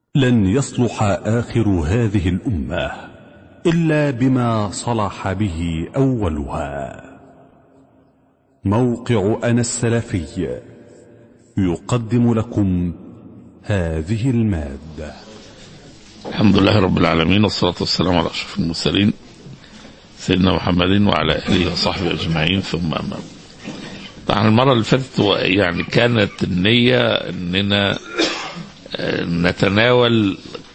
لن يصلح آخر هذه الأمة إلا بما صلح به أولها موقع أنا السلفي يقدم لكم هذه المادة الحمد لله رب العالمين والصلاة والسلام على أشرف المرسلين سيدنا محمد وعلى آله وصحبه أجمعين ثم أما بعد. طبعا المرة اللي فاتت هو يعني كانت النية أننا آه، نتناول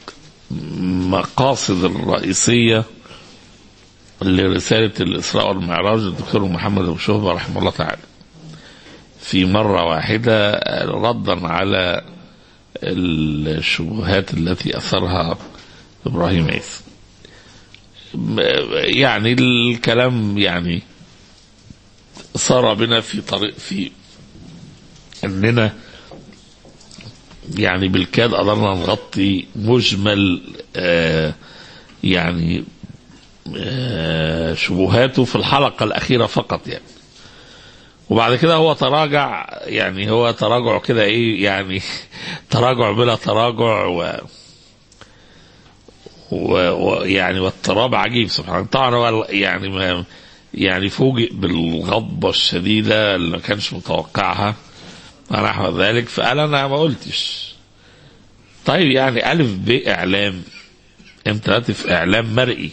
مقاصد الرئيسية لرسالة الإسراء والمعراج للدكتور محمد أبو شهبة رحمه الله تعالى في مرة واحدة آه، ردا على الشبهات التي أثرها إبراهيم عيسى م- يعني الكلام يعني صار بنا في طريق في أننا يعني بالكاد قدرنا نغطي مجمل آه يعني آه شبهاته في الحلقة الأخيرة فقط يعني وبعد كده هو تراجع يعني هو تراجع كده ايه يعني تراجع بلا تراجع و ويعني واضطراب عجيب سبحان الله طبعا هو يعني ما يعني فوجئ بالغضبة الشديدة اللي ما كانش متوقعها ونحو ذلك فقال انا ما قلتش طيب يعني الف ب اعلام انت دلوقتي في اعلام مرئي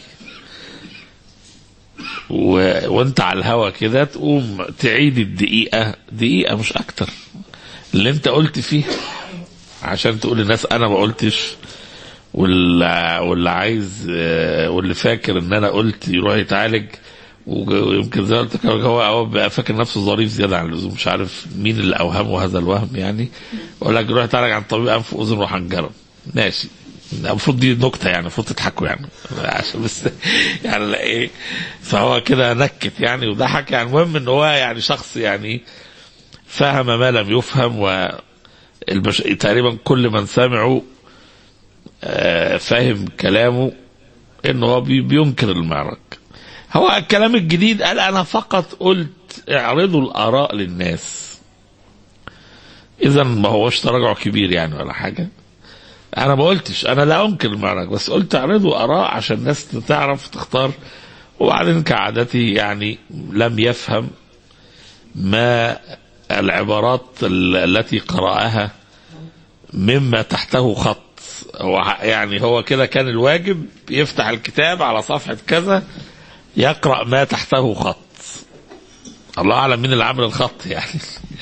و... وانت على الهوا كده تقوم تعيد الدقيقة دقيقة مش اكتر اللي انت قلت فيه عشان تقول للناس انا ما قلتش واللي, واللي عايز آه، واللي فاكر ان انا قلت يروح يتعالج ويمكن زي ما قلت لك هو هو بقى فاكر نفسه ظريف زياده عن اللزوم مش عارف مين اللي اوهمه هذا الوهم يعني يقول لك روح يتعالج عن طبيب انف واذن وحنجره ماشي المفروض دي نكته يعني المفروض تضحكوا يعني عشان بس يعني لا ايه فهو كده نكت يعني وضحك يعني المهم ان هو يعني شخص يعني فهم ما لم يفهم و البش... تقريبا كل من سمعه آه، فاهم كلامه انه هو بي- بينكر المعركة هو الكلام الجديد قال انا فقط قلت اعرضوا الاراء للناس اذا ما هوش تراجع كبير يعني ولا حاجة انا ما قلتش انا لا انكر المعركة بس قلت اعرضوا اراء عشان الناس تعرف تختار وبعدين كعادتي يعني لم يفهم ما العبارات ال- التي قرأها مما تحته خط هو ع- يعني هو كده كان الواجب يفتح الكتاب على صفحة كذا يقرأ ما تحته خط الله أعلم مين اللي عامل الخط يعني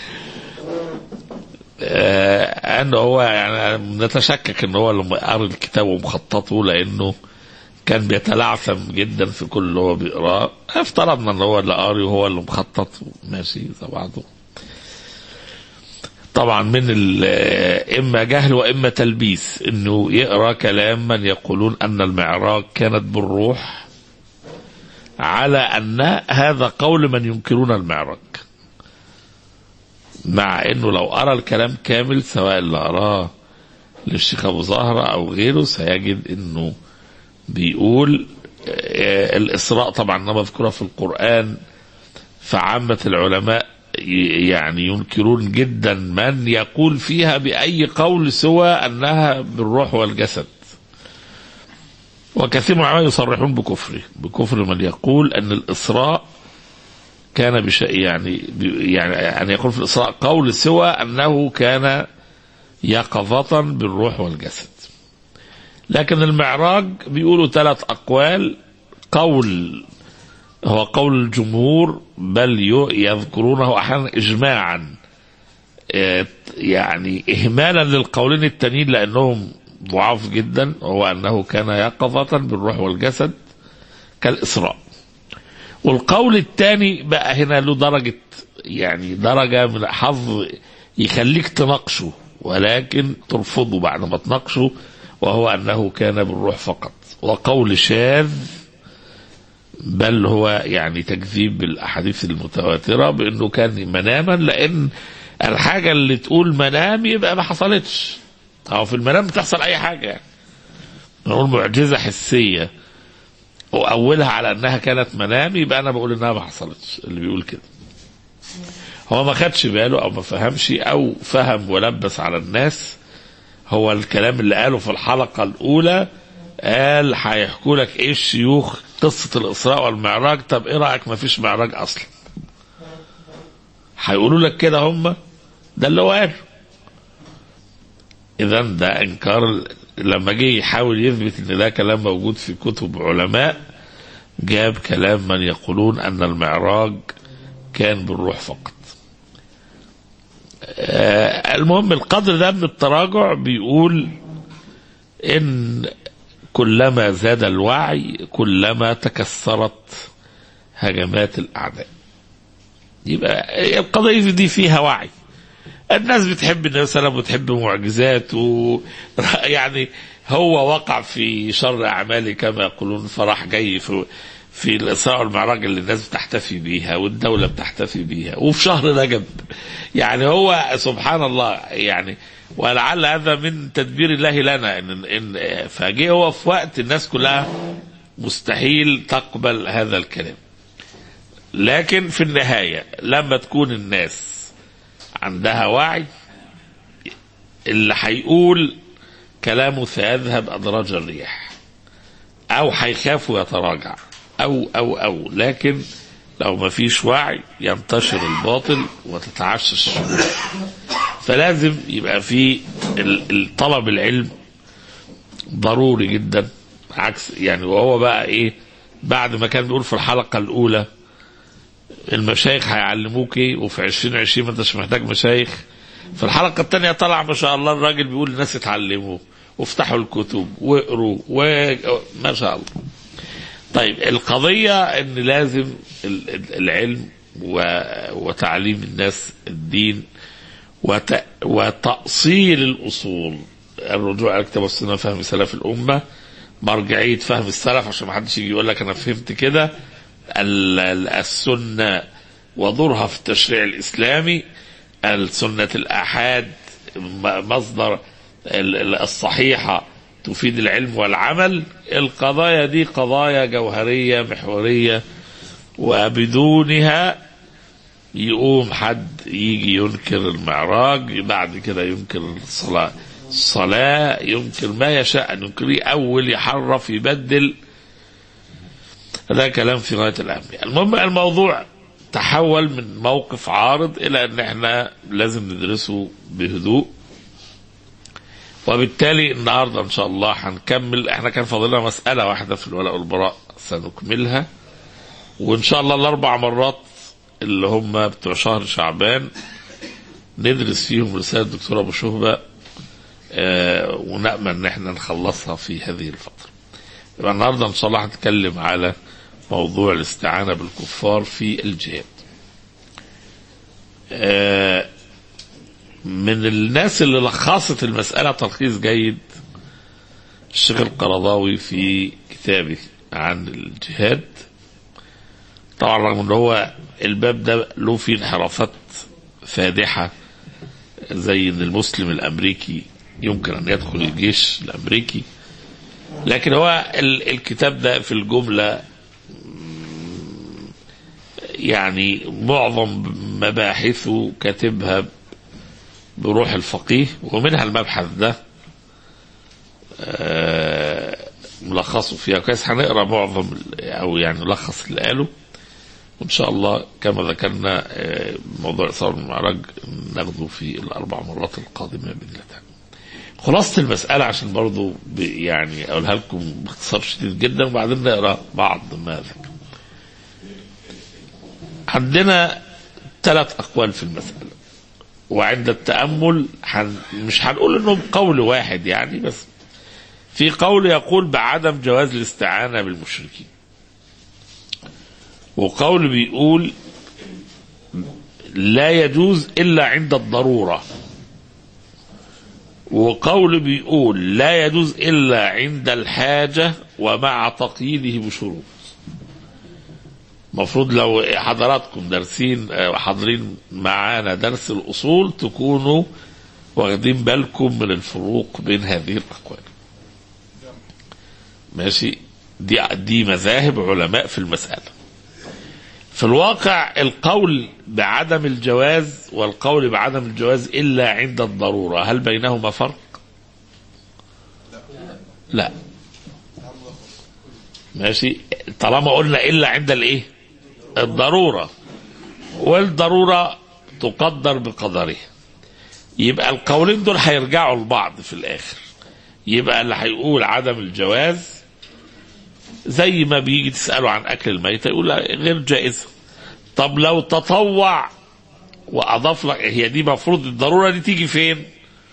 آه أنه هو يعني نتشكك أنه هو اللي قاري الكتاب ومخططه لأنه كان بيتلعثم جدا في كل اللي هو بيقراه افترضنا ان هو اللي قاري وهو اللي مخطط ماشي زي بعضه طبعا من ال- اما جهل واما تلبيس انه يقرا كلام من يقولون ان المعراج كانت بالروح على ان هذا قول من ينكرون المعراج مع انه لو ارى الكلام كامل سواء اللي اراه للشيخ ابو زهره او غيره سيجد انه بيقول آه، الإسراء طبعا ما مذكورة في القرآن فعامة العلماء ي- يعني ينكرون جدا من يقول فيها بأي قول سوى أنها بالروح والجسد وكثير من العلماء يصرحون بكفره بكفر من يقول أن الإسراء كان بشيء يعني بي- يعني أن يقول في الإسراء قول سوى أنه كان يقظة بالروح والجسد لكن المعراج بيقولوا ثلاث أقوال قول هو قول الجمهور بل ي- يذكرونه أحيانا إجماعا آه، يعني إهمالا للقولين التانيين لأنهم ضعاف جدا هو أنه كان يقظة بالروح والجسد كالإسراء والقول الثاني بقى هنا له درجة يعني درجة من حظ يخليك تناقشه ولكن ترفضه بعد ما تناقشه وهو أنه كان بالروح فقط وقول شاذ بل هو يعني تكذيب بالأحاديث المتواترة بأنه كان مناما لأن الحاجة اللي تقول منام يبقى ما حصلتش أو في المنام بتحصل أي حاجة يعني نقول معجزة حسية وأولها على أنها كانت منام يبقى أنا بقول إنها ما حصلتش اللي بيقول كده هو ما خدش باله أو ما فهمش أو فهم ولبس على الناس هو الكلام اللي قاله في الحلقة الأولى قال هيحكوا لك ايه الشيوخ قصة الإسراء والمعراج طب ايه رأيك ما فيش معراج أصلا هيقولوا لك كده هم ده اللي هو قاله إذا ده إنكار لما جه يحاول يثبت إن ده كلام موجود في كتب علماء جاب كلام من يقولون أن المعراج كان بالروح فقط آه المهم القدر ده من التراجع بيقول ان كلما زاد الوعي كلما تكثرت هجمات الاعداء يبقى القضيه دي فيها وعي الناس بتحب النبي صلى الله عليه وسلم وتحب معجزاته يعني هو وقع في شر اعماله كما يقولون فراح جاي في في الإسراء والمعراج اللي الناس بتحتفي بيها والدولة بتحتفي بيها وفي شهر رجب يعني هو سبحان الله يعني ولعل هذا من تدبير الله لنا إن, إن فجه هو في وقت الناس كلها مستحيل تقبل هذا الكلام لكن في النهاية لما تكون الناس عندها وعي اللي هيقول كلامه سيذهب أدراج الرياح أو هيخاف ويتراجع أو أو أو لكن لو ما فيش وعي ينتشر الباطل وتتعشش الشرور فلازم يبقى في طلب العلم ضروري جدا عكس يعني وهو بقى ايه بعد ما كان بيقول في الحلقة الأولى المشايخ هيعلموك ايه وفي 2020 ما انتش محتاج مشايخ في الحلقة الثانية طلع ما شاء الله الراجل بيقول للناس اتعلموا وافتحوا الكتب واقروا وما شاء الله طيب القضية ان لازم العلم وتعليم الناس الدين وتأصيل الأصول الرجوع على الكتاب والسنة فهم سلف الأمة مرجعية فهم السلف عشان ما حدش يجي يقول لك أنا فهمت كده السنة ودورها في التشريع الإسلامي السنة الآحاد مصدر الصحيحة تفيد العلم والعمل القضايا دي قضايا جوهرية محورية وبدونها يقوم حد يجي ينكر المعراج بعد كده ينكر الصلاة الصلاة ينكر ما يشاء أن ينكر أول يحرف يبدل ده كلام في غاية الأهمية المهم الموضوع تحول من موقف عارض إلى أن احنا لازم ندرسه بهدوء وبالتالي النهاردة إن شاء الله هنكمل احنا كان فاضلنا مسألة واحدة في الولاء والبراء سنكملها وإن شاء الله الأربع مرات اللي هم بتوع شهر شعبان ندرس فيهم رسالة الدكتور أبو شهبة آه ونأمل إن احنا نخلصها في هذه الفترة. يبقى النهارده إن شاء الله هنتكلم على موضوع الاستعانة بالكفار في الجهاد. آه من الناس اللي لخصت المسألة تلخيص جيد الشيخ القرضاوي في كتابه عن الجهاد طبعا رغم ان هو الباب ده له فيه انحرافات فادحة زي ان المسلم الامريكي يمكن ان يدخل الجيش الامريكي لكن هو الكتاب ده في الجملة يعني معظم مباحثه كاتبها بروح الفقيه ومنها المبحث ده ملخصه فيها كويس هنقرا معظم او يعني نلخص اللي قاله وان شاء الله كما ذكرنا موضوع اصابه المعراج ناخده في الاربع مرات القادمه باذن الله تعالى. خلاصه المساله عشان برضو يعني اقولها لكم باختصار شديد جدا وبعدين نقرا بعض ما ذكر. عندنا ثلاث اقوال في المساله. وعند التامل حن مش هنقول انهم قول واحد يعني بس في قول يقول بعدم جواز الاستعانه بالمشركين. وقول بيقول لا يجوز الا عند الضروره وقول بيقول لا يجوز الا عند الحاجه ومع تقييده بشروط المفروض لو حضراتكم دارسين حاضرين معانا درس الاصول تكونوا واخدين بالكم من الفروق بين هذه الاقوال ماشي دي دي مذاهب علماء في المساله في الواقع القول بعدم الجواز والقول بعدم الجواز إلا عند الضرورة هل بينهما فرق لا ماشي طالما قلنا الا عند الايه الضروره والضروره تقدر بقدرها يبقى القولين دول هيرجعوا لبعض في الاخر يبقى اللي هيقول عدم الجواز زي ما بيجي تساله عن اكل الميته يقول لا غير جائزه طب لو تطوع واضاف لك هي دي مفروض الضروره دي تيجي فين؟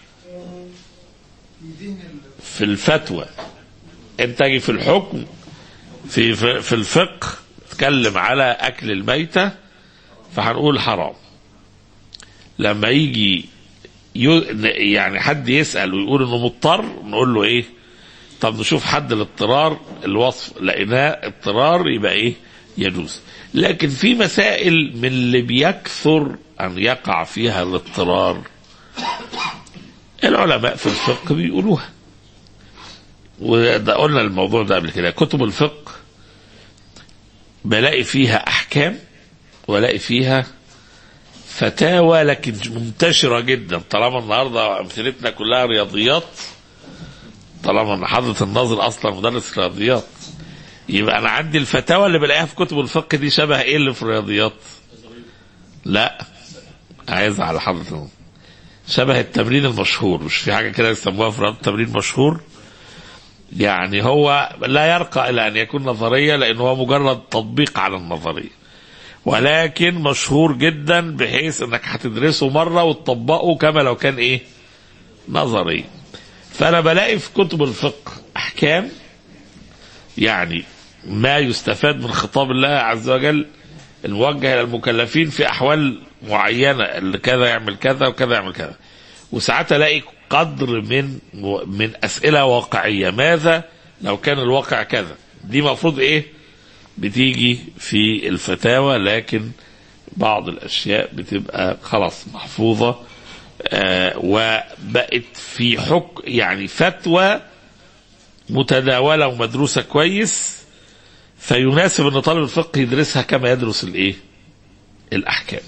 في الفتوى انت تجي في الحكم في في, في الفقه تتكلم على اكل الميته فهنقول حرام لما يجي يو يعني حد يسال ويقول انه مضطر نقول له ايه طب نشوف حد الاضطرار الوصف لقيناه اضطرار يبقى ايه يجوز لكن في مسائل من اللي بيكثر ان يقع فيها الاضطرار العلماء في الفقه بيقولوها وده قلنا الموضوع ده قبل كده كتب الفقه بلاقي فيها احكام ولاقي فيها فتاوى لكن منتشرة جدا طالما النهاردة أمثلتنا كلها رياضيات طالما ان حضرة الناظر أصلا مدرس رياضيات يبقى أنا عندي الفتاوى اللي بلاقيها في كتب الفقه دي شبه إيه اللي في الرياضيات؟ لا عايز على حضرة الناظر شبه التمرين المشهور مش في حاجة كده يسموها في الرياضة تمرين مشهور يعني هو لا يرقى إلى أن يكون نظرية لأنه هو مجرد تطبيق على النظرية ولكن مشهور جدا بحيث انك هتدرسه مره وتطبقه كما لو كان ايه نظري فانا بلاقي في كتب الفقه احكام يعني ما يستفاد من خطاب الله عز وجل الموجه الى المكلفين في احوال معينه اللي كذا يعمل كذا وكذا يعمل كذا وساعات الاقي قدر من من اسئله واقعيه ماذا لو كان الواقع كذا دي مفروض ايه بتيجي في الفتاوى لكن بعض الاشياء بتبقى خلاص محفوظه آه وبقت في حكم يعني فتوى متداوله ومدروسه كويس فيناسب ان طالب الفقه يدرسها كما يدرس الايه؟ الاحكام.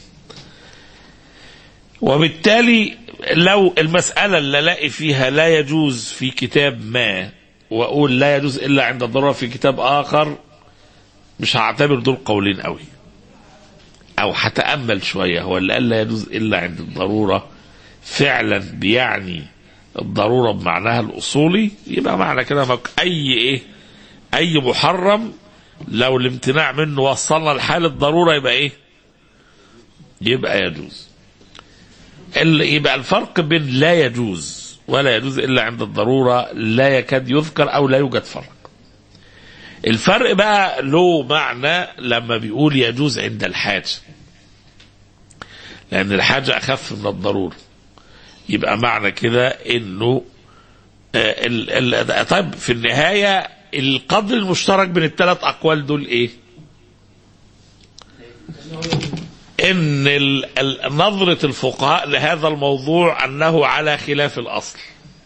وبالتالي لو المساله اللي الاقي فيها لا يجوز في كتاب ما واقول لا يجوز الا عند الضروره في كتاب اخر مش هعتبر دول قولين قوي او هتامل شويه هو اللي قال لا يجوز الا عند الضروره فعلا بيعني الضروره بمعناها الاصولي يبقى معنى كده مك- اي ايه اي محرم لو الامتناع منه وصلنا لحال الضروره يبقى ايه يبقى يجوز ال- يبقى الفرق بين لا يجوز ولا يجوز الا عند الضروره لا يكاد يذكر او لا يوجد فرق الفرق بقى له معنى لما بيقول يجوز عند الحاجة لأن الحاجة أخف من الضرورة يبقى معنى كده إنه آه، ال ال طيب في النهاية القدر المشترك بين الثلاث أقوال دول إيه؟ إن ال- ال- نظرة الفقهاء لهذا الموضوع أنه على خلاف الأصل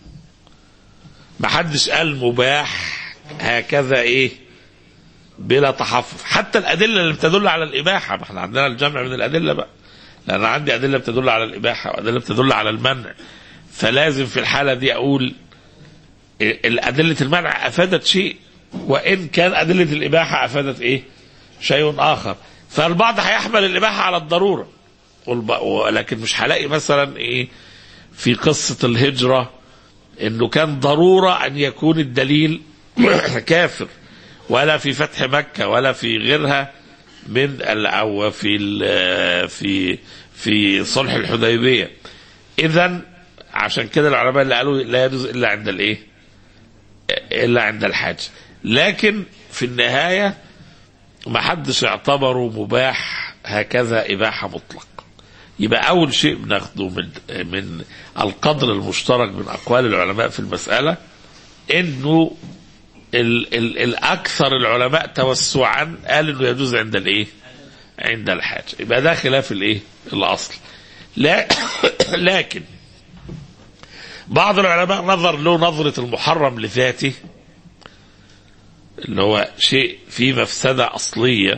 محدش قال مباح هكذا ايه بلا تحفظ حتى الادله اللي بتدل على الاباحه ما احنا عندنا الجمع من الادله بقى لان عندي ادله بتدل على الاباحه وادله بتدل على المنع فلازم في الحاله دي اقول الادله المنع افادت شيء وان كان ادله الاباحه افادت ايه شيء اخر فالبعض هيحمل الاباحه على الضروره والب- ولكن مش هلاقي مثلا ايه في قصه الهجره انه كان ضروره ان يكون الدليل كافر ولا في فتح مكه ولا في غيرها من ال- او في ال- في في صلح الحديبيه اذا عشان كده العلماء اللي قالوا لا يجوز الا عند الايه؟ الا عند الحاج لكن في النهايه ما حدش اعتبره مباح هكذا اباحه مطلق يبقى اول شيء بناخده من من القدر المشترك من اقوال العلماء في المساله انه ال ال الاكثر العلماء توسعا قال انه يجوز عند الايه؟ عند الحاجه يبقى ده خلاف الايه؟ الاصل لا لكن بعض العلماء نظر له نظرة المحرم لذاته اللي هو شيء فيه مفسدة أصلية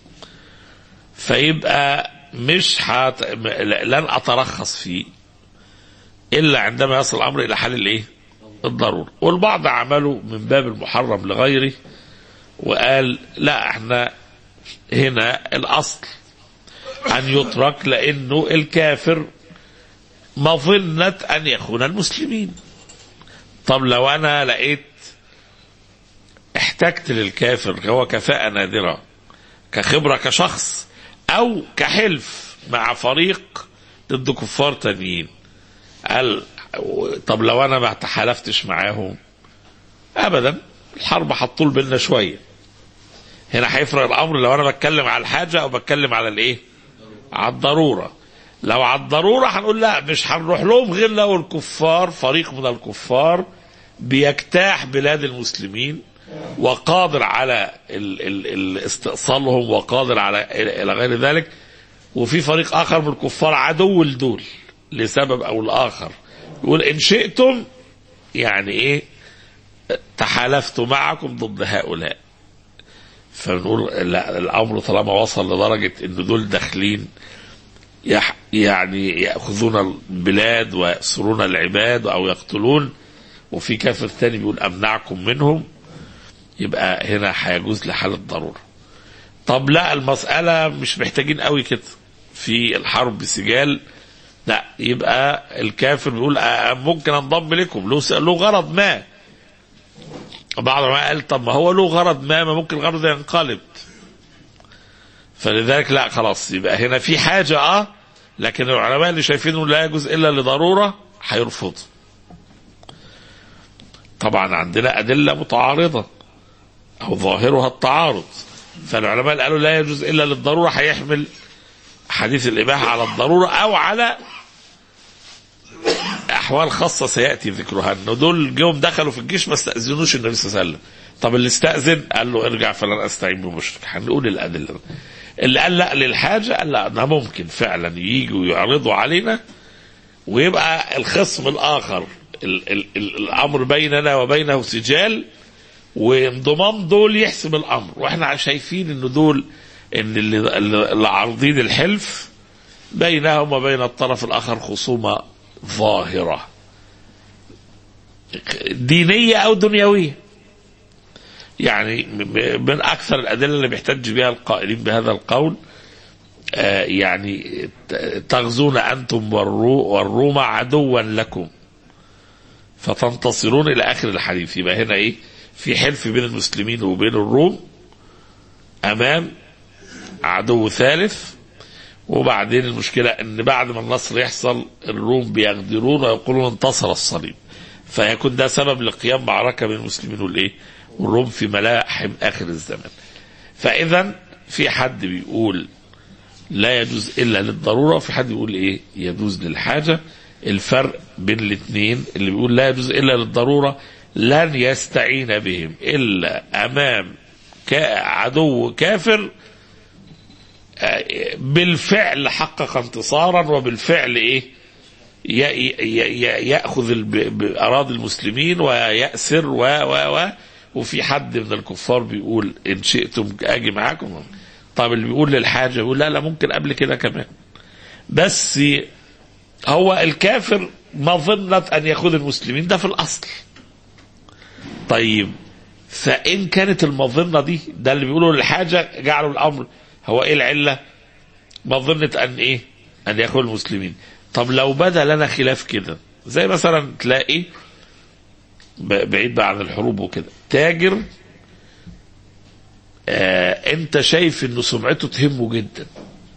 فيبقى مش حات... لن أترخص فيه إلا عندما يصل الأمر إلى حل الإيه؟ الضرورة والبعض عمله من باب المحرم لغيره وقال لا احنا هنا الأصل أن يترك لأنه الكافر مظنة أن يخون المسلمين طب لو أنا لقيت احتجت للكافر هو كفاءة نادرة كخبرة كشخص أو كحلف مع فريق ضد كفار تانيين قال طب لو أنا ما تحالفتش معاهم أبدا الحرب هتطول بينا شوية هنا هيفرق الأمر لو أنا بتكلم على الحاجة أو بتكلم على الإيه؟ على الضرورة لو على الضرورة هنقول لا مش هنروح لهم غير لو الكفار فريق من الكفار بيجتاح بلاد المسلمين وقادر على ال ال ال استئصالهم وقادر على الى غير ذلك وفي فريق اخر من الكفار عدو لدول لسبب او لاخر يقول ان شئتم يعني ايه تحالفت معكم ضد هؤلاء فنقول لا الامر طالما وصل لدرجه ان دول داخلين يح يعني ياخذون البلاد ويأسرون العباد او يقتلون وفي كافر تاني بيقول امنعكم منهم يبقى هنا هيجوز لحالة ضرورة طب لا المسألة مش محتاجين قوي كده في الحرب سجال لا يبقى الكافر بيقول آه ممكن انضم لكم له له غرض ما بعض ما قال طب ما هو له غرض ما ما ممكن غرض ينقلب فلذلك لا خلاص يبقى هنا في حاجة اه لكن العلماء اللي شايفينه لا يجوز الا لضرورة هيرفضوا طبعا عندنا أدلة متعارضة أو ظاهرها التعارض فالعلماء قالوا لا يجوز إلا للضرورة هيحمل حديث الإباحة على الضرورة أو على أحوال خاصة سيأتي ذكرها أنه دول جم دخلوا في الجيش ما استأذنوش النبي صلى الله عليه وسلم طب اللي استأذن قال له ارجع فلن أستعين بمشرك هنقول الأدلة اللي قال لا للحاجة قال لا ده ممكن فعلا يجوا يعرضوا علينا ويبقى الخصم الآخر ال ال ال الأمر بيننا وبينه سجال وانضمام دول يحسم الامر واحنا شايفين ان دول ان اللي, اللي عارضين الحلف بينهم وبين الطرف الاخر خصومه ظاهره دينيه او دنيويه يعني من اكثر الادله اللي بيحتج بها القائلين بهذا القول آه يعني تغزون انتم والروم عدوا لكم فتنتصرون الى اخر الحديث يبقى هنا ايه في حلف بين المسلمين وبين الروم امام عدو ثالث وبعدين المشكلة ان بعد ما النصر يحصل الروم بيغدرون ويقولون انتصر الصليب فيكون ده سبب لقيام معركة بين المسلمين والايه والروم في ملاحم اخر الزمن فاذا في حد بيقول لا يجوز الا للضرورة وفي حد بيقول ايه يجوز للحاجة الفرق بين الاثنين اللي بيقول لا يجوز الا للضرورة لن يستعين بهم الا امام عدو كافر بالفعل حقق انتصارا وبالفعل ايه ياخذ اراضي المسلمين وياسر و و و وفي حد من الكفار بيقول ان شئتم اجي معاكم طب اللي بيقول للحاجه يقول لا لا ممكن قبل كده كمان بس هو الكافر مظنة أن يأخذ المسلمين ده في الأصل طيب فإن كانت المظنة دي ده اللي بيقولوا للحاجة جعلوا الأمر هو إيه العلة مظنة أن إيه أن يأخذ المسلمين طب لو بدا لنا خلاف كده زي مثلا تلاقي بعيد بقى عن الحروب وكده تاجر آه انت شايف انه سمعته تهمه جدا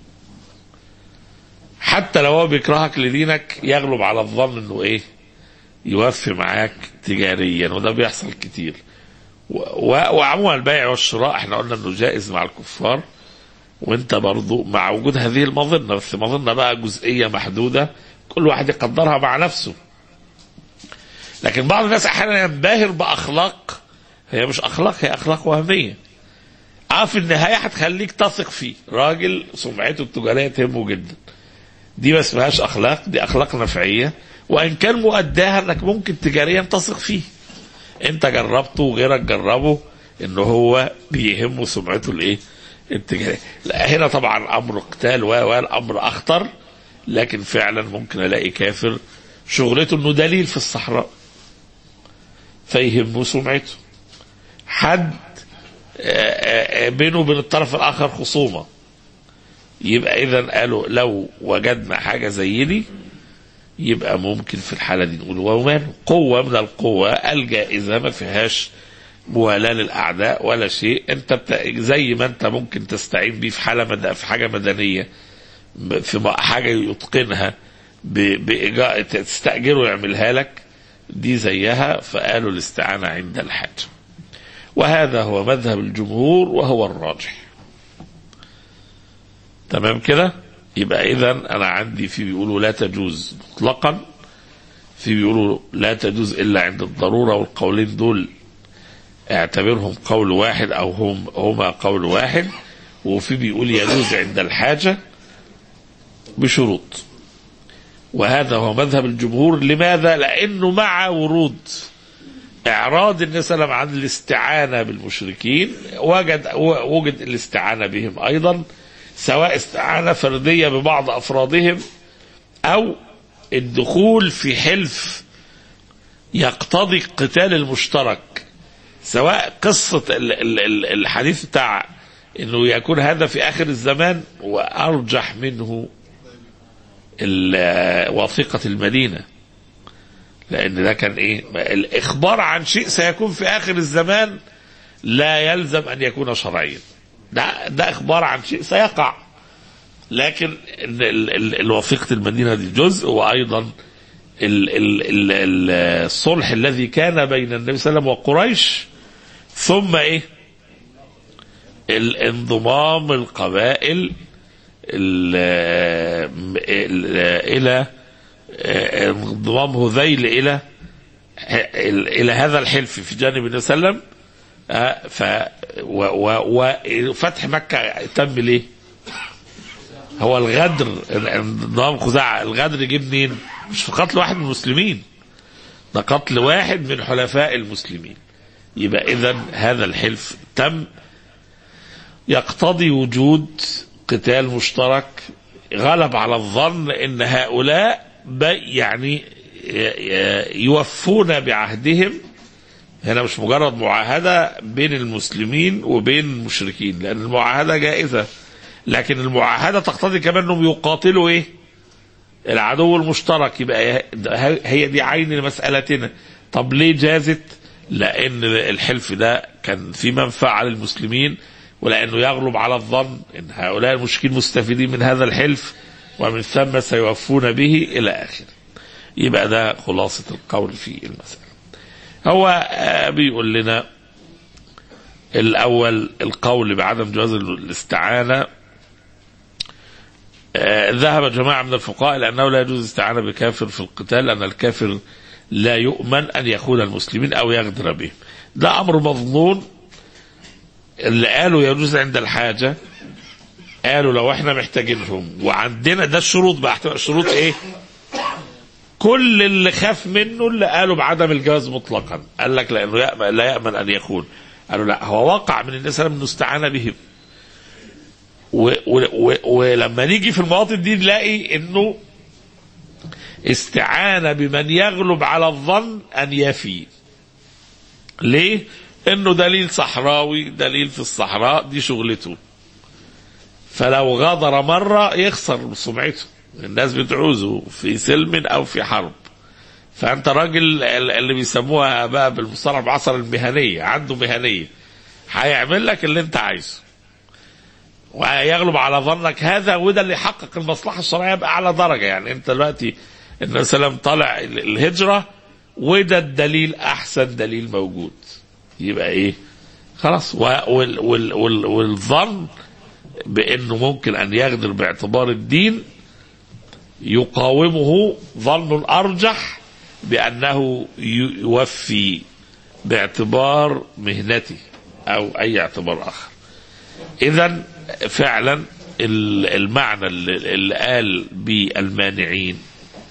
حتى لو هو بيكرهك لدينك يغلب على الظن انه ايه يوفي معاك تجاريا وده بيحصل كتير وعموما البيع والشراء احنا قلنا انه جائز مع الكفار وانت برضو مع وجود هذه المظنه بس مظنه بقى جزئيه محدوده كل واحد يقدرها مع نفسه لكن بعض الناس احيانا ينبهر باخلاق هي مش اخلاق هي اخلاق وهميه اه في النهايه هتخليك تثق فيه راجل سمعته التجاريه تهمه جدا دي ما اسمهاش اخلاق دي اخلاق نفعيه وان كان مؤداها انك ممكن تجاريا تثق فيه انت جربته وغيرك جربه ان هو بيهمه سمعته الايه التجاريه لا هنا طبعا امر قتال والامر اخطر لكن فعلا ممكن الاقي كافر شغلته انه دليل في الصحراء فيهمه سمعته حد آه، آه، بينه وبين الطرف الاخر خصومه يبقى اذا قالوا لو وجدنا حاجه زي دي يبقى ممكن في الحاله دي نقول وماله قوه من القوى الجائزه ما فيهاش موالاه للاعداء ولا شيء انت بت... زي ما انت ممكن تستعين بيه في حاله مد... في حاجه مدنيه ب- في م- حاجه يتقنها ب... بإجاء تستاجره يعملها لك دي زيها فقالوا الاستعانه عند الحاجه وهذا هو مذهب الجمهور وهو الراجح تمام كده يبقى اذا انا عندي في بيقولوا لا تجوز مطلقا في بيقولوا لا تجوز الا عند الضروره والقولين دول اعتبرهم قول واحد او هم هما قول واحد وفي بيقول يجوز عند الحاجه بشروط وهذا هو مذهب الجمهور لماذا؟ لانه مع ورود اعراض النبي صلى الله عليه وسلم عن الاستعانه بالمشركين وجد وجد الاستعانه بهم ايضا سواء استعانه فرديه ببعض افرادهم او الدخول في حلف يقتضي القتال المشترك سواء قصه ال- ال- ال- الحديث بتاع انه يكون هذا في اخر الزمان وارجح منه ال- وثيقه المدينه لان ده كان ايه الاخبار عن شيء سيكون في اخر الزمان لا يلزم ان يكون شرعيا ده ده اخبار عن شيء سيقع لكن ال- ال- ال- الوثيقه المدينه دي جزء وايضا ال- ال- ال- ال- الصلح الذي كان بين النبي صلى الله عليه وسلم وقريش ثم ايه الانضمام القبائل ال- ال- الى انضمام هذيل الى الى هذا الحلف في جانب النبي صلى الله عليه وسلم آه، ف و- و- وفتح مكه تم ليه؟ هو الغدر انضمام خزاعه الغدر جه منين؟ مش في قتل واحد من المسلمين ده قتل واحد من حلفاء المسلمين يبقى اذا هذا الحلف تم يقتضي وجود قتال مشترك غلب على الظن ان هؤلاء بي- يعني ي- ي- يوفون بعهدهم هنا مش مجرد معاهدة بين المسلمين وبين المشركين لأن المعاهدة جائزة لكن المعاهدة تقتضي كمان أنهم يقاتلوا إيه العدو المشترك يبقى هي دي عين مسألتنا طب ليه جازت لأن الحلف ده كان في منفعة للمسلمين ولأنه يغلب على الظن أن هؤلاء المشركين مستفيدين من هذا الحلف ومن ثم سيوفون به إلى آخره يبقى ده خلاصة القول في المسألة هو آه، بيقول لنا الأول القول بعدم جواز الاستعانة آه، ذهب جماعة من الفقهاء إلى أنه لا يجوز الاستعانة بكافر في القتال لأن الكافر لا يؤمن أن يخون المسلمين أو يغدر بهم ده أمر مظنون اللي قالوا يجوز عند الحاجة قالوا لو احنا محتاجينهم وعندنا ده الشروط بقى هتبقى شروط ايه كل اللي خاف منه اللي قالوا بعدم الجواز مطلقا قال لك لانه يأمن لا يامن ان يخون قالوا لا هو وقع من الناس انه استعان بهم و و و ولما نيجي في المواطن دي نلاقي انه استعان بمن يغلب على الظن ان يفي ليه انه دليل صحراوي دليل في الصحراء دي شغلته فلو غادر مرة يخسر سمعته الناس بتعوزه في سلم او في حرب فانت راجل اللي بيسموها بقى بالمصطلح بعصر المهنيه عنده مهنيه هيعمل لك اللي انت عايزه ويغلب على ظنك هذا وده اللي يحقق المصلحه الشرعيه باعلى درجه يعني انت دلوقتي النبي صلى الله عليه وسلم طالع الهجره وده الدليل احسن دليل موجود يبقى ايه خلاص وال وال وال والظن بانه ممكن ان يغدر باعتبار الدين يقاومه ظن ارجح بانه يوفي باعتبار مهنته او اي اعتبار اخر اذا فعلا المعنى اللي قال بالمانعين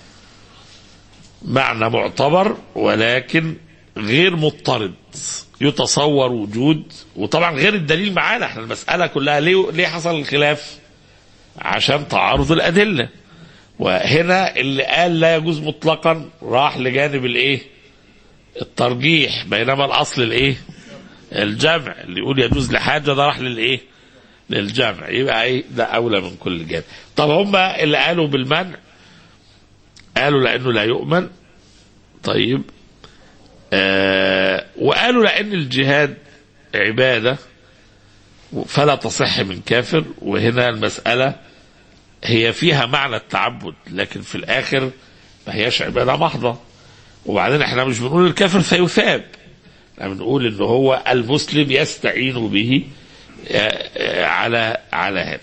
معنى معتبر ولكن غير مضطرد يتصور وجود وطبعا غير الدليل معانا احنا المساله كلها ليه ليه حصل الخلاف عشان تعارض الادله وهنا اللي قال لا يجوز مطلقا راح لجانب الايه الترجيح بينما الاصل الايه الجمع اللي يقول يجوز لحاجه ده راح للايه للجمع يبقى ايه ده اولى من كل جانب طب هم اللي قالوا بالمنع قالوا لانه لا يؤمن طيب آه وقالوا لان الجهاد عباده فلا تصح من كافر وهنا المساله هي فيها معنى التعبد لكن في الاخر ما هياش عباده محضه وبعدين احنا مش بنقول الكافر سيثاب احنا بنقول ان هو المسلم يستعين به على على هذا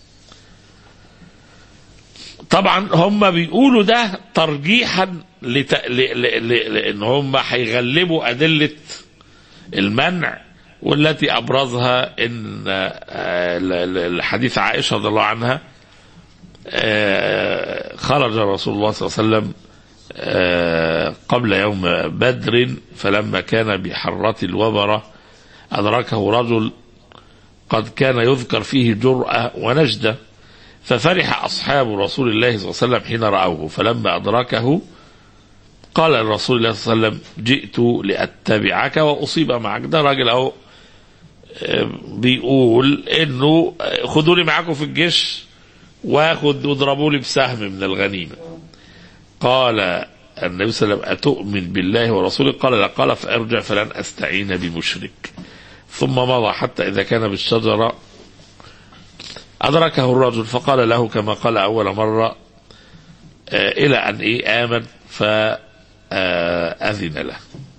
طبعا هم بيقولوا ده ترجيحا لت... ل... ل... ل... لان هم هيغلبوا ادله المنع والتي ابرزها ان الحديث عائشه رضي الله عنها خرج رسول الله صلى الله عليه وسلم قبل يوم بدر فلما كان بحرة الوبرة أدركه رجل قد كان يذكر فيه جرأة ونجدة ففرح أصحاب رسول الله صلى الله عليه وسلم حين رأوه فلما أدركه قال الرسول الله صلى الله عليه وسلم جئت لأتبعك وأصيب معك ده راجل أهو بيقول إنه خدوني معاكم في الجيش واخد واضربوا لي بسهم من الغنيمة قال النبي صلى الله عليه وسلم أتؤمن بالله ورسوله قال لا قال فأرجع فلن أستعين بمشرك ثم مضى حتى إذا كان بالشجرة أدركه الرجل فقال له كما قال أول مرة إلى أن إيه آمن فأذن له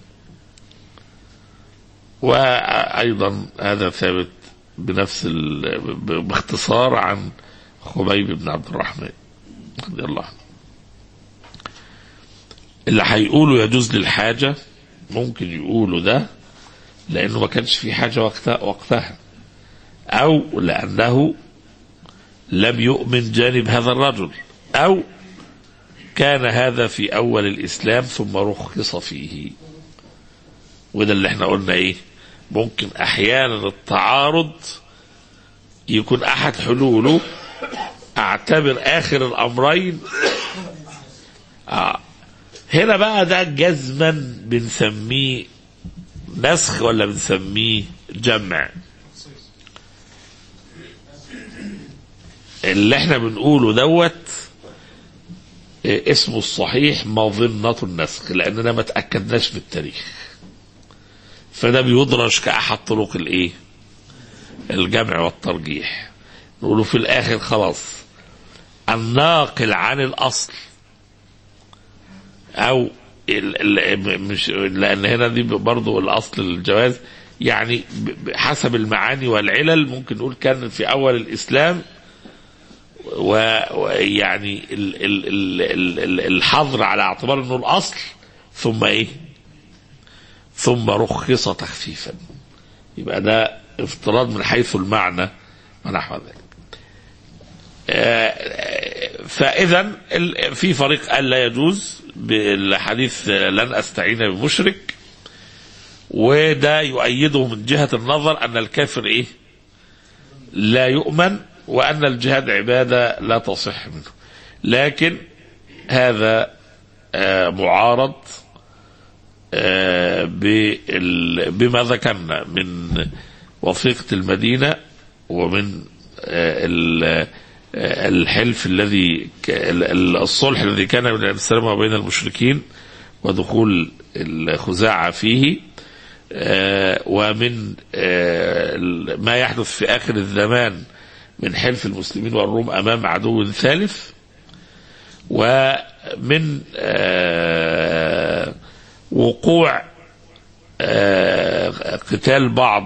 وأيضا هذا ثابت بنفس باختصار عن خبيب بن عبد الرحمن رضي الله عنه اللي هيقولوا يجوز للحاجة ممكن يقولوا ده لأنه ما كانش في حاجة وقتها, وقتها أو لأنه لم يؤمن جانب هذا الرجل أو كان هذا في أول الإسلام ثم رخص فيه وده اللي احنا قلنا ايه ممكن أحيانا التعارض يكون أحد حلوله أعتبر آخر الأمرين آه هنا بقى ده جزما بنسميه نسخ ولا بنسميه جمع اللي احنا بنقوله دوت اسمه الصحيح مظنة النسخ لأننا ما تأكدناش بالتاريخ فده بيدرج كأحد طرق الايه الجمع والترجيح نقوله في الآخر خلاص الناقل عن الأصل أو ال ال مش لأن هنا دي برضو الأصل الجواز يعني حسب المعاني والعلل ممكن نقول كان في أول الإسلام ويعني ال ال ال ال ال الحظر على اعتبار انه الاصل ثم ايه ثم رخص تخفيفا يبقى ده افتراض من حيث المعنى ونحو ذلك فاذا في فريق قال لا يجوز بالحديث لن استعين بمشرك وده يؤيده من جهه النظر ان الكافر ايه لا يؤمن وأن الجهاد عبادة لا تصح منه لكن هذا معارض بما ذكرنا من وثيقة المدينة ومن الحلف الذي الصلح الذي كان بين السلام وبين المشركين ودخول الخزاعة فيه ومن ما يحدث في آخر الزمان من حلف المسلمين والروم امام عدو ثالث ومن وقوع قتال بعض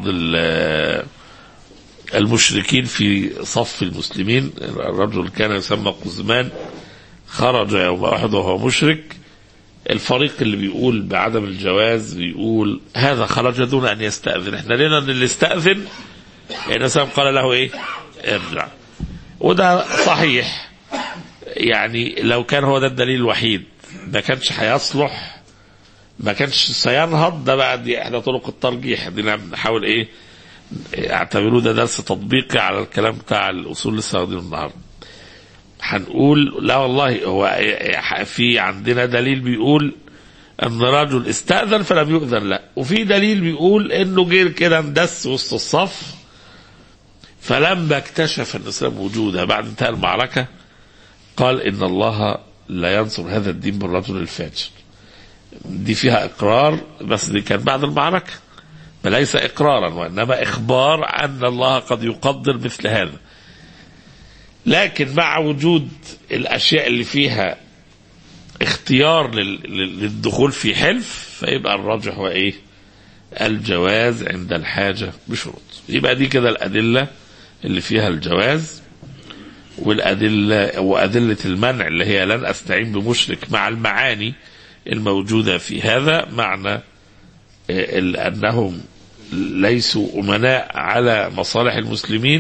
المشركين في صف المسلمين الرجل كان يسمى قزمان خرج يوم احد وهو مشرك الفريق اللي بيقول بعدم الجواز بيقول هذا خرج دون ان يستاذن احنا لنا ان اللي استاذن النبي صلى قال له ايه ارجع وده صحيح يعني لو كان هو ده الدليل الوحيد ما كانش هيصلح ما كانش سينهض ده بقى دي احدى طرق الترجيح دي نحاول ايه اعتبروه ده درس تطبيقي على الكلام بتاع الاصول اللي لسه واخدينه النهارده هنقول لا والله هو في عندنا دليل بيقول ان رجل استأذن فلم يؤذن له وفي دليل بيقول انه جه كده اندس وسط الصف فلما اكتشف الاسلام وجوده بعد انتهاء المعركه قال ان الله لا ينصر هذا الدين بالرجل الفاجر دي فيها اقرار بس دي كان بعد المعركه فليس اقرارا وانما اخبار ان الله قد يقدر مثل هذا لكن مع وجود الاشياء اللي فيها اختيار لل- لل- للدخول في حلف فيبقى الراجح هو ايه الجواز عند الحاجة بشروط يبقى دي كده الأدلة اللي فيها الجواز والأدلة وأدلة المنع اللي هي لن أستعين بمشرك مع المعاني الموجودة في هذا معنى آه، ال- أنهم ليسوا أمناء على مصالح المسلمين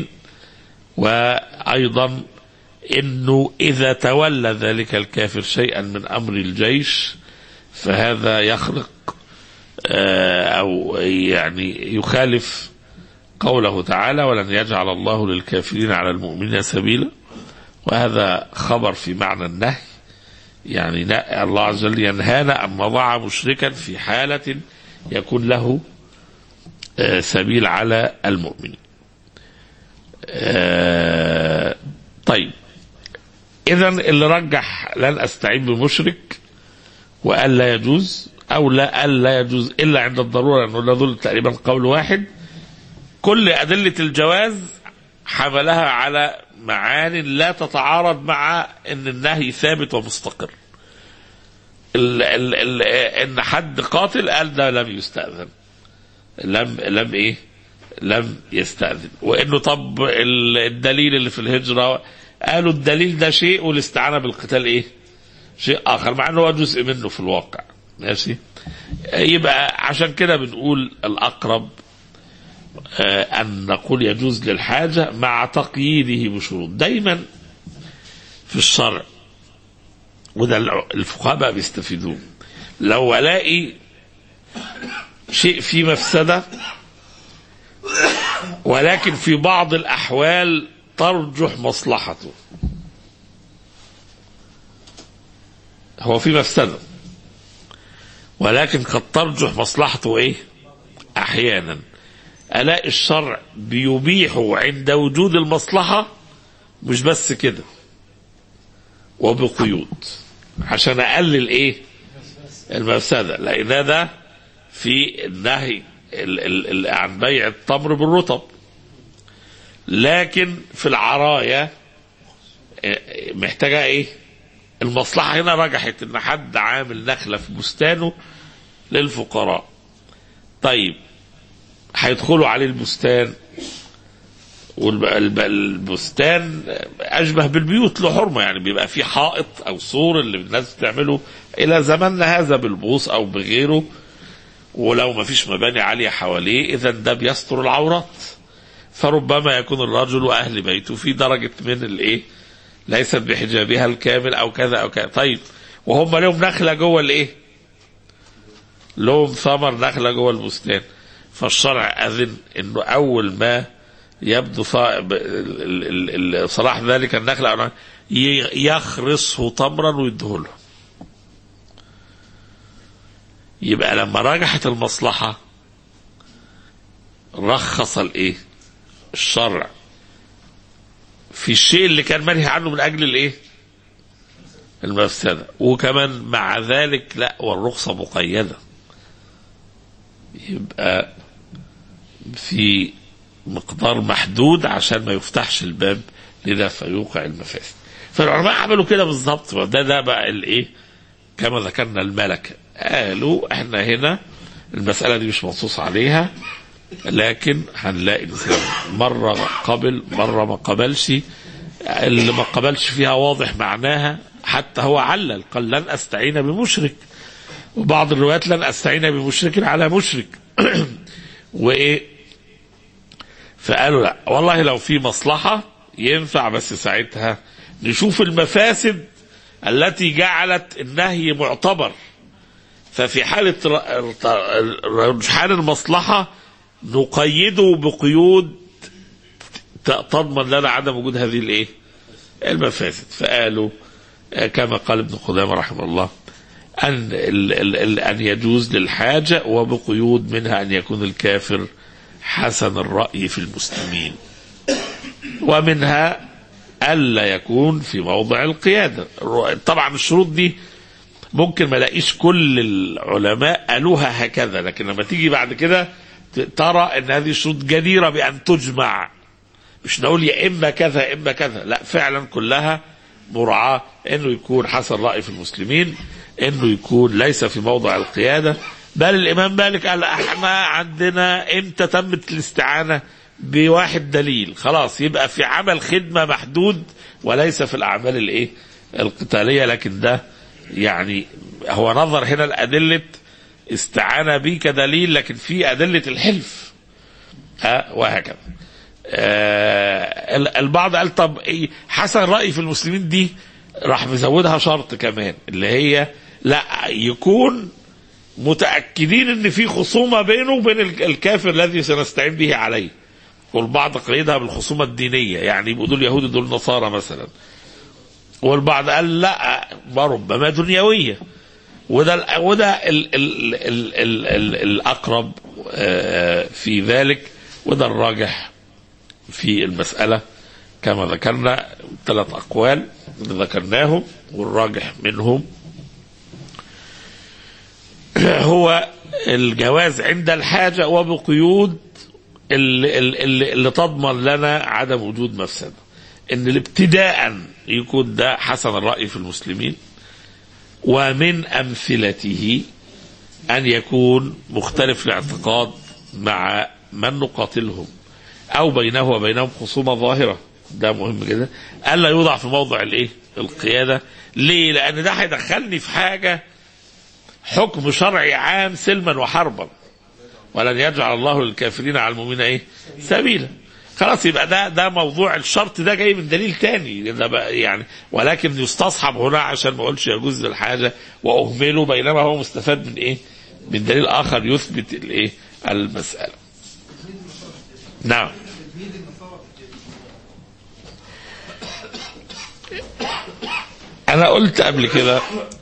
وأيضا انه اذا تولى ذلك الكافر شيئا من امر الجيش فهذا يخرق آه، او يعني يخالف قوله تعالى ولن يجعل الله للكافرين على المؤمنين سبيلا وهذا خبر في معنى النهي يعني نا- الله عز وجل ينهانا ان نضع مشركا في حاله يكون له آه، سبيل على المؤمنين آه، طيب اذا اللي رجح لن استعين بمشرك وقال لا يجوز او لا قال لا يجوز الا عند الضروره لانه لا دول تقريبا قول واحد كل ادله الجواز حملها على معان لا تتعارض مع ان النهي ثابت ومستقر ال ال ال ان حد قاتل قال ده لم يستاذن لم لم ايه لم يستأذن وانه طب ال- الدليل اللي في الهجرة قالوا الدليل ده شيء والاستعانة بالقتال ايه شيء اخر مع انه هو جزء منه في الواقع ماشي يبقى عشان كده بنقول الاقرب آه، ان نقول يجوز للحاجة مع تقييده بشروط دايما في الشرع وده الع- الفقهاء بقى بيستفيدوه لو الاقي شيء فيه مفسده ولكن في بعض الأحوال ترجح مصلحته هو في مفسدة ولكن قد ترجح مصلحته ايه احيانا الاقي الشرع بيبيحه عند وجود المصلحة مش بس كده وبقيود عشان اقلل ايه المفسدة لان ده في النهي ال- ال- ال- عن بيع التمر بالرطب لكن في العراية آه، محتاجة ايه المصلحة هنا رجحت ان حد عامل نخلة في بستانه للفقراء طيب هيدخلوا عليه البستان والبستان اشبه بالبيوت له حرمه يعني بيبقى في حائط او سور اللي الناس بتعمله الى زماننا هذا بالبوص او بغيره ولو ما فيش مباني عاليه حواليه اذا ده بيستر العورات فربما يكون الرجل واهل بيته في درجه من الايه ليست بحجابها الكامل او كذا او كذا طيب وهم لهم نخله جوه الايه لهم ثمر نخله جوه البستان فالشرع اذن انه اول ما يبدو صائب ال- ال- ال- صلاح ذلك النخل أو ي- يخرصه تمرا ويديهوله يبقى لما رجحت المصلحة رخص الايه الشرع في الشيء اللي كان منهي عنه من اجل الايه المفسدة وكمان مع ذلك لا والرخصة مقيدة يبقى في مقدار محدود عشان ما يفتحش الباب لده فيوقع المفاسد فالعلماء عملوا كده بالظبط وده ده بقى الايه كما ذكرنا الملكة قالوا احنا هنا المسألة دي مش منصوص عليها لكن هنلاقي الإنسان مرة قبل مرة ما قبلش اللي ما قبلش فيها واضح معناها حتى هو علل قال لن أستعين بمشرك وبعض الروايات لن أستعين بمشرك على مشرك وإيه فقالوا لا والله لو في مصلحة ينفع بس ساعتها نشوف المفاسد التي جعلت النهي معتبر ففي حالة ر- ر- رجحان المصلحة نقيده بقيود ت- تضمن لنا عدم وجود هذه الايه؟ المفاسد فقالوا آه، كما قال ابن قدامة رحمه الله أن ال- ال- ال- أن يجوز للحاجة وبقيود منها أن يكون الكافر حسن الرأي في المسلمين ومنها ألا يكون في موضع القيادة طبعا الشروط دي ممكن ما الاقيش كل العلماء قالوها هكذا لكن لما تيجي بعد كده ت- ترى ان هذه الشروط جديرة بأن تجمع مش نقول يا إما كذا يا إما كذا لا فعلا كلها مراعاة انه يكون حسن رأي في المسلمين انه يكون ليس في موضع القيادة بل الامام مالك قال احنا عندنا امتى تمت الاستعانة بواحد دليل خلاص يبقى في عمل خدمة محدود وليس في الاعمال الايه القتالية لكن ده يعني هو نظر هنا الادلة استعانة به كدليل لكن في ادلة الحلف ها وهكذا آه البعض قال طب ايه حسن رأي في المسلمين دي راح مزودها شرط كمان اللي هي لا يكون متأكدين ان في خصومة بينه وبين الكافر الذي سنستعين به عليه والبعض قيدها بالخصومة الدينية يعني يبقوا دول يهود دول نصارى مثلا والبعض قال لا ربما دنيوية وده ال وده ال ال ال ال ال الأقرب في ذلك وده الراجح في المسألة كما ذكرنا ثلاث أقوال ذكرناهم والراجح منهم هو الجواز عند الحاجة وبقيود اللي, اللي, اللي تضمن لنا عدم وجود مفسدة ان الابتداء يكون ده حسن الرأي في المسلمين ومن أمثلته أن يكون مختلف الاعتقاد مع من نقاتلهم أو بينه وبينهم خصومة ظاهرة ده مهم جدا ألا يوضع في موضع الإيه القيادة ليه لأن ده هيدخلني في حاجة حكم شرعي عام سلما وحربا ولن يجعل الله للكافرين على المؤمنين ايه سبيلا خلاص يبقى ده ده موضوع الشرط ده جاي من دليل تاني ده يعني ولكن يستصحب هنا عشان ما اقولش يجوز الحاجه واهمله بينما هو مستفاد من ايه؟ من دليل اخر يثبت الايه؟ المساله. نعم. انا قلت قبل كده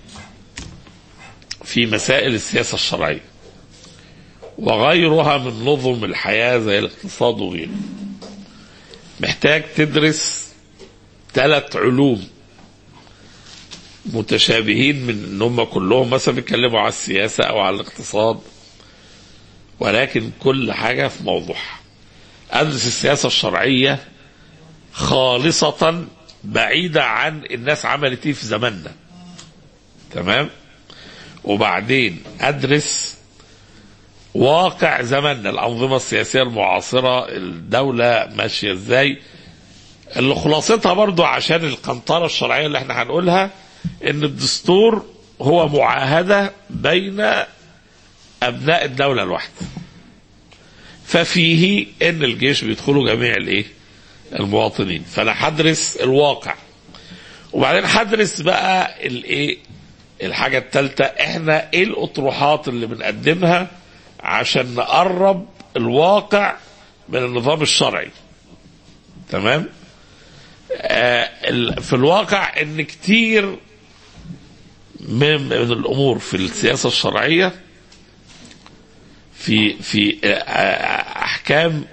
في مسائل السياسه الشرعيه وغيرها من نظم الحياه زي الاقتصاد وغيره. محتاج تدرس ثلاث علوم متشابهين من ان هم كلهم مثلا بيتكلموا على السياسه او على الاقتصاد ولكن كل حاجه في موضوعها. ادرس السياسه الشرعيه خالصه بعيده عن الناس عملت ايه في زماننا. تمام؟ وبعدين ادرس واقع زماننا الأنظمة السياسية المعاصرة الدولة ماشية ازاي اللي خلاصتها برضو عشان القنطرة الشرعية اللي احنا هنقولها ان الدستور هو معاهدة بين أبناء الدولة الواحدة ففيه ان الجيش بيدخلوا جميع الايه المواطنين فانا هدرس الواقع وبعدين هدرس بقى الايه الحاجة الثالثة احنا ايه الاطروحات اللي بنقدمها عشان نقرب الواقع من النظام الشرعي تمام آه في الواقع ان كتير من, من الامور في السياسه الشرعيه في في آه احكام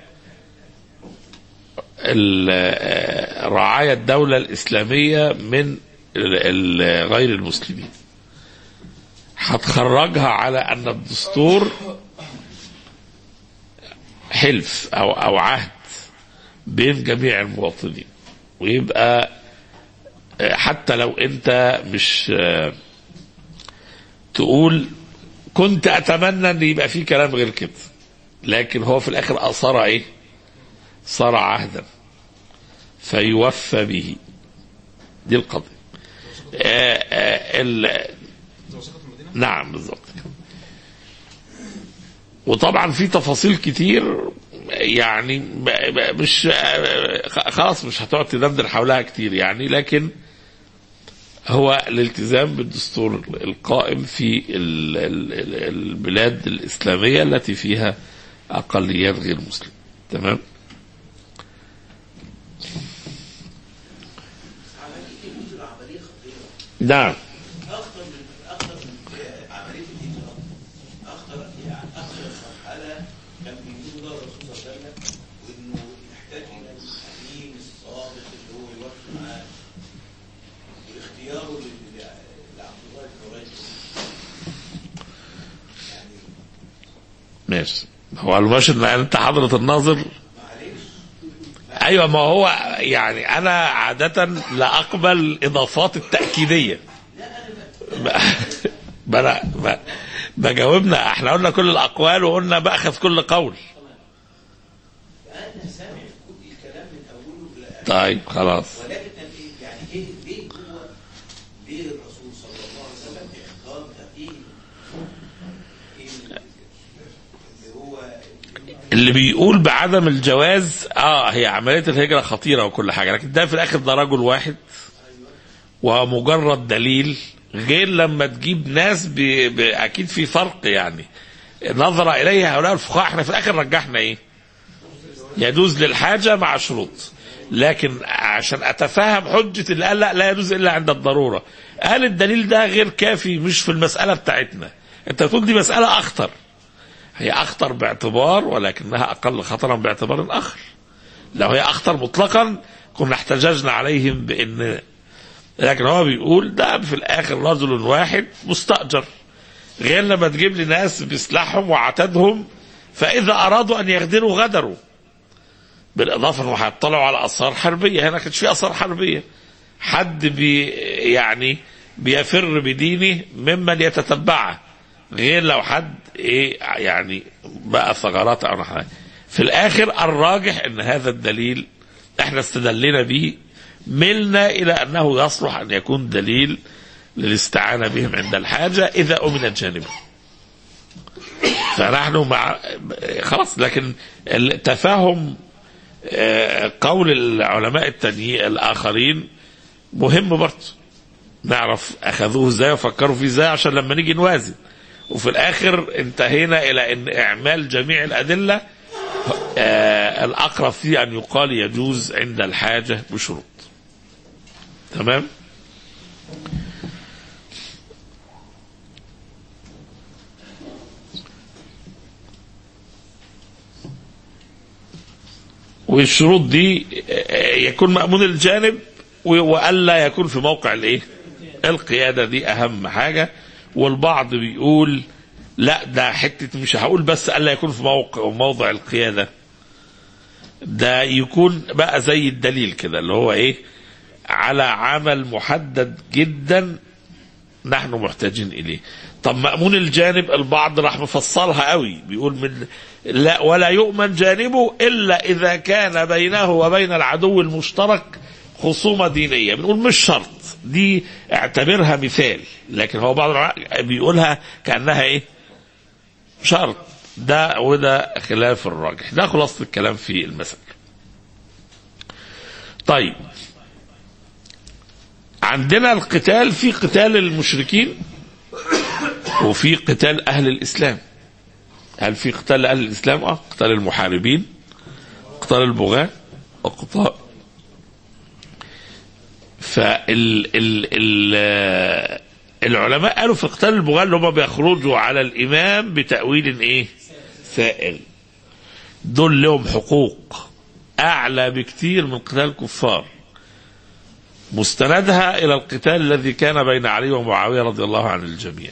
رعايا الدوله الاسلاميه من غير المسلمين هتخرجها على ان الدستور حلف او او عهد بين جميع المواطنين ويبقى حتى لو انت مش تقول كنت اتمنى ان يبقى في كلام غير كده لكن هو في الاخر اصر ايه صار عهدا فيوفى به دي القضيه نعم بالظبط وطبعا في تفاصيل كتير يعني مش خلاص مش هتقعد تدندن حولها كتير يعني لكن هو الالتزام بالدستور القائم في البلاد الإسلامية التي فيها أقليات غير مسلمة تمام نعم كان بيقولوا ده الرسول صلى الله عليه وسلم وانه يحتاج الى الامين الصادق اللي هو يوافق معاه واختياره لل- لعبد الله بن رجب يعني ماشي هو المرشد ان انت حضرة الناظر معلش ايوه ما هو يعني انا عادة لا اقبل الاضافات التأكيدية ب- بلا ب- بجاوبنا احنا قلنا كل الاقوال وقلنا باخذ كل قول انا سامع كل الكلام من اوله لاخره طيب خلاص ولكن إيه- يعني ايه ليه هو ليه الرسول صلى الله عليه وسلم اختار تقييم اللي هو اللي بيقول بعدم الجواز اه هي عمليه الهجره خطيره وكل حاجه لكن ده في الاخر ده رجل واحد ومجرد دليل غير لما تجيب ناس ب... ب... اكيد في فرق يعني نظر اليه هؤلاء الفقهاء احنا في الاخر رجحنا ايه؟ يجوز للحاجه مع شروط لكن عشان اتفهم حجه اللي قال لا لا يجوز الا عند الضروره قال الدليل ده غير كافي مش في المساله بتاعتنا انت بتقول دي مساله اخطر هي اخطر باعتبار ولكنها اقل خطرا باعتبار اخر لو هي اخطر مطلقا كنا احتججنا عليهم بان لكن هو بيقول ده في الاخر رجل واحد مستاجر غير لما تجيب لي ناس بسلاحهم وعتادهم فاذا ارادوا ان يغدروا غدروا بالاضافه انه هيطلعوا على اثار حربيه هنا كانش في اثار حربيه حد بي يعني بيفر بدينه ممن يتتبعه غير لو حد ايه يعني بقى ثغرات او نحو ذلك. في الاخر الراجح ان هذا الدليل احنا استدلنا به ملنا الى انه يصلح ان يكون دليل للاستعانه بهم عند الحاجه اذا امن جانبه. فنحن مع خلاص لكن التفاهم آه، قول العلماء التانيين الاخرين مهم برضه نعرف اخذوه ازاي وفكروا فيه ازاي عشان لما نيجي نوازن وفي الاخر انتهينا الى ان اعمال جميع الادله آه الاقرب فيه ان يقال يجوز عند الحاجه بشروط تمام والشروط دي آه، يكون مأمون الجانب و- وألا يكون في موقع الايه القيادة دي أهم حاجة والبعض بيقول لا ده حتة مش هقول بس ألا يكون في موقع موضع القيادة ده يكون بقى زي الدليل كده اللي هو ايه على عمل محدد جدا نحن محتاجين اليه طب مأمون الجانب البعض راح مفصلها قوي بيقول من لا ولا يؤمن جانبه الا اذا كان بينه وبين العدو المشترك خصومة دينية بنقول مش شرط دي اعتبرها مثال لكن هو بعض العلماء بيقولها كأنها ايه شرط ده وده خلاف الراجح ده خلاصة الكلام في المسألة طيب عندنا القتال في قتال المشركين وفي قتال أهل الإسلام هل في قتال أهل الإسلام؟ آه قتال المحاربين قتال البغاة وقتال فال ال ال العلماء قالوا في قتال البغاة اللي هم بيخرجوا على الإمام بتأويل إيه؟ سائل دول لهم حقوق أعلى بكثير من قتال الكفار مستندها إلى القتال الذي كان بين علي ومعاوية رضي الله عن الجميع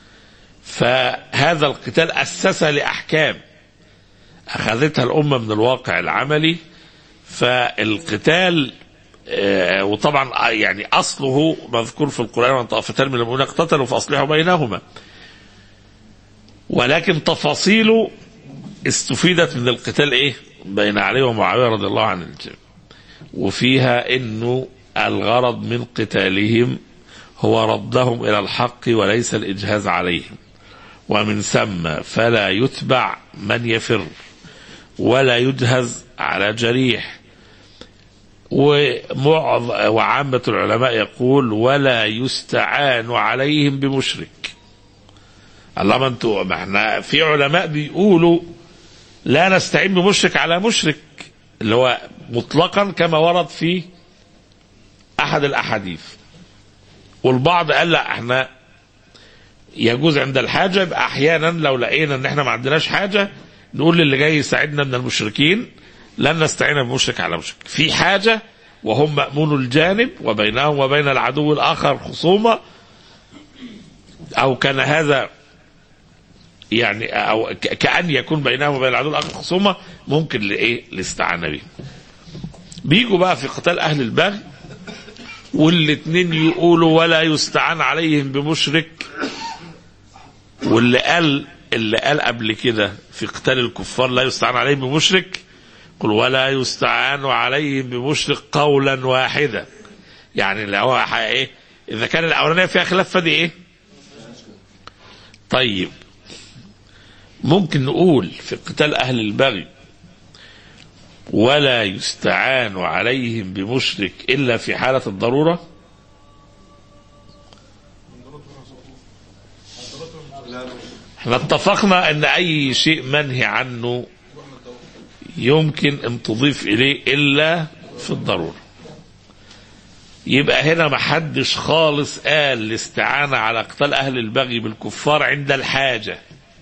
فهذا القتال أسس لأحكام أخذتها الأمة من الواقع العملي فالقتال آه، وطبعا آه، يعني أصله مذكور في القرآن وأن طائفتان من المؤمنين اقتتلوا فأصلحوا بينهما ولكن تفاصيله استفيدت من القتال ايه بين علي ومعاويه رضي الله عن الجميع وفيها انه الغرض من قتالهم هو ردهم الى الحق وليس الاجهاز عليهم ومن ثم فلا يتبع من يفر ولا يجهز على جريح ومعظ وعامة العلماء يقول ولا يستعان عليهم بمشرك الله ما انتوا ما احنا في علماء بيقولوا لا نستعين بمشرك على مشرك اللي هو مطلقا كما ورد في احد الاحاديث والبعض قال لا احنا يجوز عند الحاجه يبقى احيانا لو لقينا ان احنا ما عندناش حاجه نقول للي جاي يساعدنا من المشركين لن نستعين بمشرك على مشرك في حاجة وهم مأمون الجانب وبينهم وبين العدو الآخر خصومة أو كان هذا يعني أو ك- كأن يكون بينهم وبين العدو الآخر خصومة ممكن لإيه الاستعانة به بيجوا بقى في قتال أهل البغي والاتنين يقولوا ولا يستعان عليهم بمشرك واللي قال اللي قال قبل كده في قتال الكفار لا يستعان عليهم بمشرك قل ولا يستعان عليهم بمشرك قولا واحدا يعني اللي هو ح- ايه اذا كان الاولانيه فيها خلاف فدي ايه طيب ممكن نقول في قتال اهل البغي ولا يستعان عليهم بمشرك الا في حاله الضروره احنا اتفقنا ان اي شيء منهي عنه يمكن ان تضيف اليه الا في الضروره يبقى هنا ما حدش خالص قال الاستعانه على قتال اهل البغي بالكفار عند الحاجه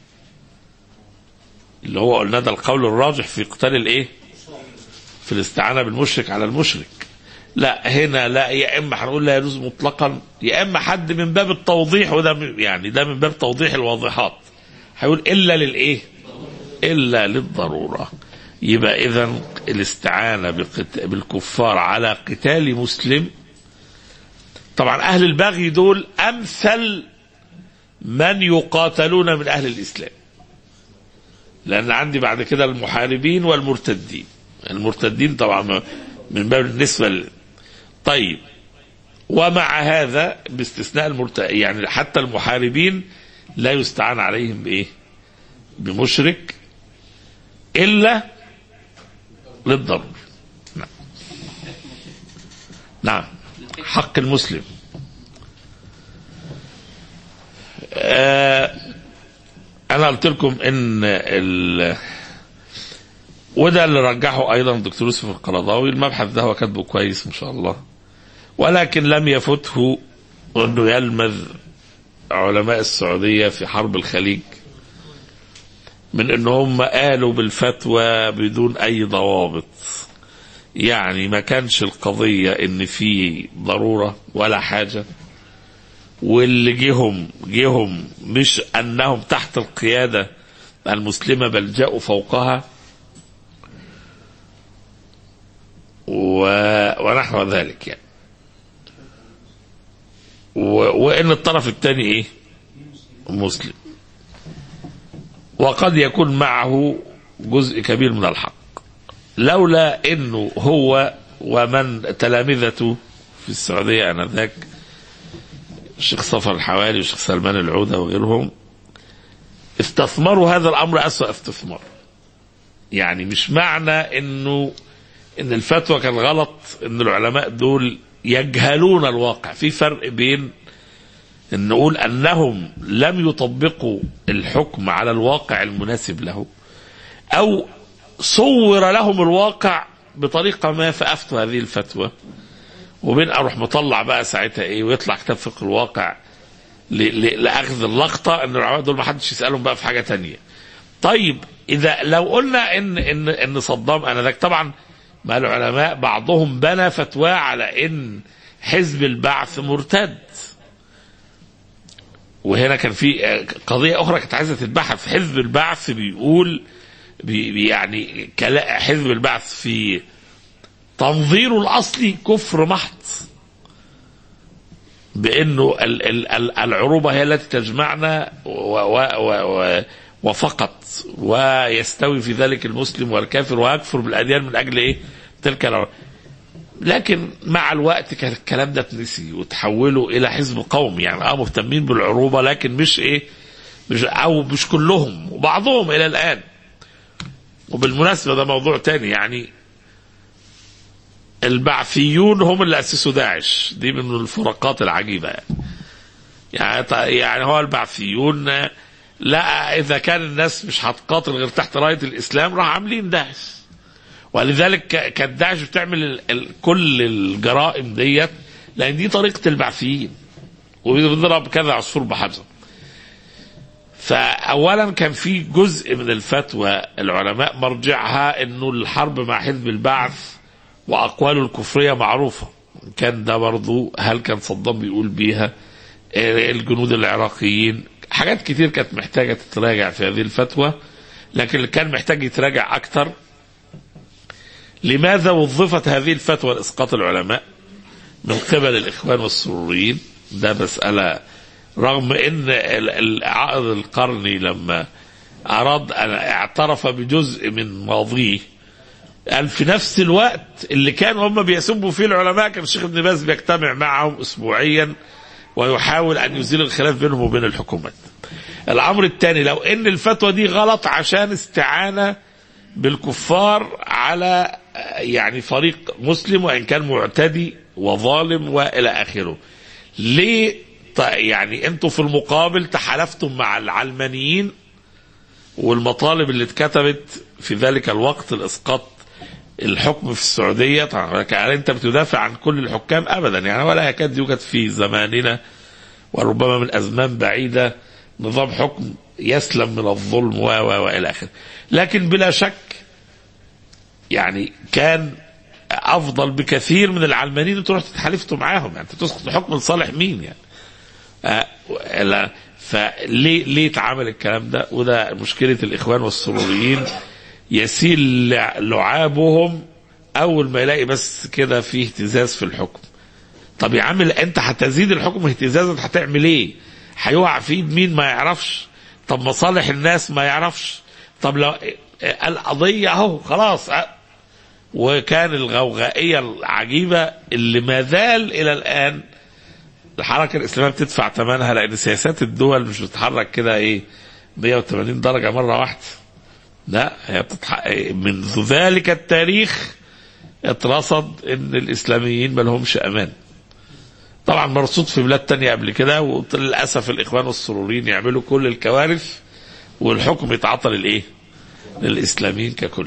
اللي هو قلنا ده القول الراجح في قتال الايه في الاستعانه بالمشرك على المشرك لا هنا لا يا اما هنقول لا يجوز مطلقا يا اما حد من باب التوضيح وده من- يعني ده من باب توضيح الواضحات هيقول الا للايه الا للضروره يبقى اذا الاستعانه بقت- بالكفار على قتال مسلم طبعا اهل البغي دول امثل من يقاتلون من اهل الاسلام لان عندي بعد كده المحاربين والمرتدين المرتدين طبعا من باب النسبه ل... طيب ومع هذا باستثناء المرت... يعني حتى المحاربين لا يستعان عليهم بايه؟ بمشرك الا للضرب نعم نعم حق المسلم آه انا قلت لكم ان ال... وده اللي رجحه ايضا الدكتور يوسف القرضاوي المبحث ده هو كاتبه كويس ما شاء الله ولكن لم يفته انه يلمذ علماء السعوديه في حرب الخليج من ان هم قالوا بالفتوى بدون اي ضوابط يعني ما كانش القضيه ان في ضروره ولا حاجه واللي جيهم جيهم مش انهم تحت القياده المسلمه بل جاءوا فوقها و... ونحو ذلك يعني و... وان الطرف الثاني ايه مسلم وقد يكون معه جزء كبير من الحق لولا انه هو ومن تلامذته في السعوديه انذاك الشيخ صفر الحوالي والشيخ سلمان العوده وغيرهم استثمروا هذا الامر اسوء استثمار يعني مش معنى انه ان الفتوى كان غلط ان العلماء دول يجهلون الواقع في فرق بين ان نقول انهم لم يطبقوا الحكم على الواقع المناسب له او صور لهم الواقع بطريقه ما فافتوا هذه الفتوى وبين اروح مطلع بقى ساعتها ايه ويطلع كتاب فقه الواقع ل- ل- لاخذ اللقطه ان العلماء دول ما حدش يسالهم بقى في حاجه تانية طيب اذا لو قلنا ان ان ان صدام انذاك طبعا ما العلماء بعضهم بنى فتوى على ان حزب البعث مرتد وهنا كان في آه، قضيه اخرى كانت عايزه تتبحث حزب البعث بيقول بي بي- يعني كلا- حزب البعث في تنظيره الاصلي كفر محض بانه ال- ال- ال- العروبه هي التي تجمعنا و و و و وفقط ويستوي في ذلك المسلم والكافر ويكفر بالاديان من اجل ايه؟ تلك العروبة. لكن مع الوقت كان الكلام ده اتنسي وتحولوا الى حزب قومي يعني اه مهتمين بالعروبه لكن مش ايه؟ مش او مش كلهم وبعضهم الى الان وبالمناسبه ده موضوع تاني يعني البعثيون هم اللي اسسوا داعش دي من الفرقات العجيبه يعني يعني, ط- يعني هو البعثيون لا اذا كان الناس مش هتقاتل غير تحت رايه الاسلام راح عاملين داعش ولذلك ك- كانت داعش بتعمل ال- ال- كل الجرائم ديت لان دي طريقه البعثيين وبنضرب كذا عصفور بحجر فأولا كان في جزء من الفتوى العلماء مرجعها أنه الحرب مع حزب البعث وأقواله الكفرية معروفة كان ده برضو هل كان صدام بيقول بيها الجنود العراقيين حاجات كتير كانت محتاجة تتراجع في هذه الفتوى لكن اللي كان محتاج يتراجع أكتر لماذا وظفت هذه الفتوى لإسقاط العلماء من قبل الإخوان والسروريين ده مسألة رغم ان ال- العائد القرني لما اراد ان اعترف بجزء من ماضيه قال في نفس الوقت اللي كانوا هم بيسبوا فيه العلماء كان الشيخ ابن باز بيجتمع معهم اسبوعيا ويحاول ان يزيل الخلاف بينهم وبين الحكومات. الامر الثاني لو ان الفتوى دي غلط عشان استعانه بالكفار على آه، يعني فريق مسلم وان كان معتدي وظالم والى اخره. ليه ط- يعني انتوا في المقابل تحالفتم مع العلمانيين والمطالب اللي اتكتبت في ذلك الوقت لاسقاط الحكم في السعوديه طبعا يعني انت بتدافع عن كل الحكام ابدا يعني ولا يكاد يوجد في زماننا وربما من ازمان بعيده نظام حكم يسلم من الظلم و و والى اخره لكن بلا شك يعني كان افضل بكثير من العلمانيين انتوا رحتوا اتحالفتوا معاهم يعني انت تسقط الحكم لصالح مين يعني آه لا فليه ليه اتعمل الكلام ده وده مشكله الاخوان والسروريين يسيل لع- لعابهم اول ما يلاقي بس كده في اهتزاز في الحكم طب يا عم انت هتزيد الحكم اهتزازا هتعمل ايه هيقع في ايد مين ما يعرفش طب مصالح الناس ما يعرفش طب لو آه، القضيه اهو خلاص آه، وكان الغوغائيه العجيبه اللي ما زال الى الان الحركه الاسلاميه بتدفع ثمنها لان سياسات الدول مش بتتحرك كده ايه 180 درجه مره واحده لا هي بتتح... منذ ذلك التاريخ اترصد ان الاسلاميين ما لهمش امان طبعا مرصود في بلاد تانية قبل كده وللاسف الاخوان والسروريين يعملوا كل الكوارث والحكم يتعطى للايه للاسلاميين ككل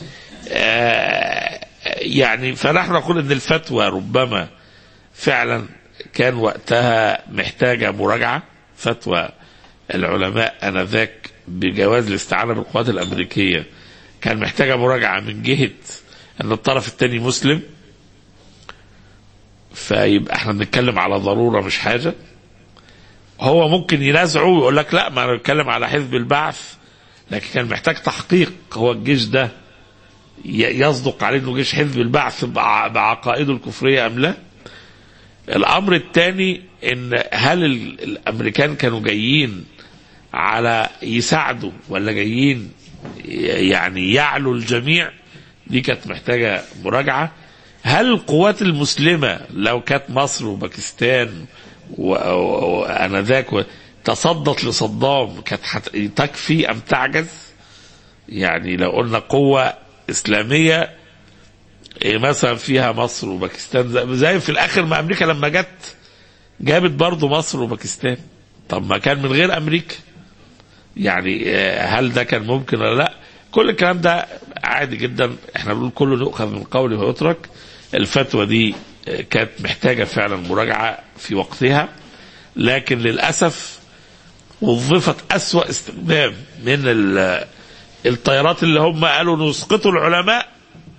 آه يعني فنحن نقول ان الفتوى ربما فعلا كان وقتها محتاجة مراجعة فتوى العلماء آنذاك بجواز الاستعانة بالقوات الأمريكية كان محتاجة مراجعة من جهة أن الطرف الثاني مسلم فيبقى احنا بنتكلم على ضرورة مش حاجة هو ممكن ينازعه ويقول لك لا ما انا بتكلم على حزب البعث لكن كان محتاج تحقيق هو الجيش ده ي- يصدق عليه انه جيش حزب البعث بع- بعقائده الكفريه ام لا؟ الامر الثاني ان هل ال- الامريكان كانوا جايين على يساعدوا ولا جايين ي- يعني يعلوا الجميع دي كانت محتاجه مراجعه هل القوات المسلمه لو كانت مصر وباكستان و- و- وانذاك و- تصدت لصدام كانت حت- تكفي ام تعجز؟ يعني لو قلنا قوه اسلاميه إيه مثلا فيها مصر وباكستان زي- زي في الاخر ما امريكا لما جت جابت برضو مصر وباكستان طب ما كان من غير امريكا يعني آه، هل ده كان ممكن ولا لا كل الكلام ده عادي جدا احنا بنقول كله يؤخذ من قوله ويترك الفتوى دي آه، كانت محتاجه فعلا مراجعه في وقتها لكن للاسف وظفت اسوا استخدام من ال- الطيارات اللي هم قالوا نسقطوا العلماء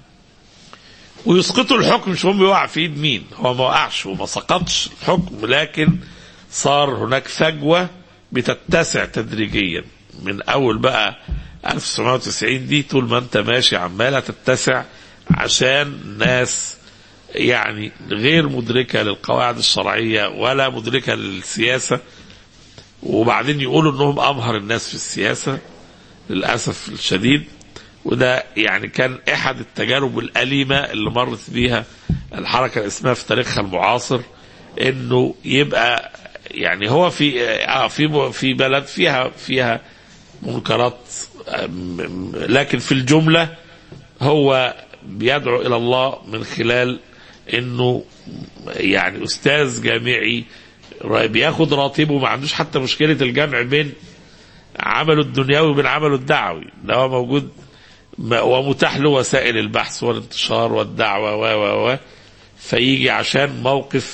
ويسقطوا الحكم مش هم يقع في ايد مين هو ما وقعش وما سقطش الحكم لكن صار هناك فجوة بتتسع تدريجيا من اول بقى 1990 دي طول ما انت ماشي عمالة تتسع عشان ناس يعني غير مدركة للقواعد الشرعية ولا مدركة للسياسة وبعدين يقولوا انهم امهر الناس في السياسة للأسف الشديد وده يعني كان احد التجارب الاليمه اللي مرت بيها الحركه الاسلاميه في تاريخها المعاصر انه يبقى يعني هو في اه في في بلد فيها فيها منكرات آم، لكن في الجمله هو بيدعو الى الله من خلال انه يعني استاذ جامعي بياخد راتبه ما عندوش حتى مشكله الجمع بين عمله الدنيوي وبين عمله الدعوي ده هو موجود ما- ومتاح له وسائل البحث والانتشار والدعوة و و و فيجي عشان موقف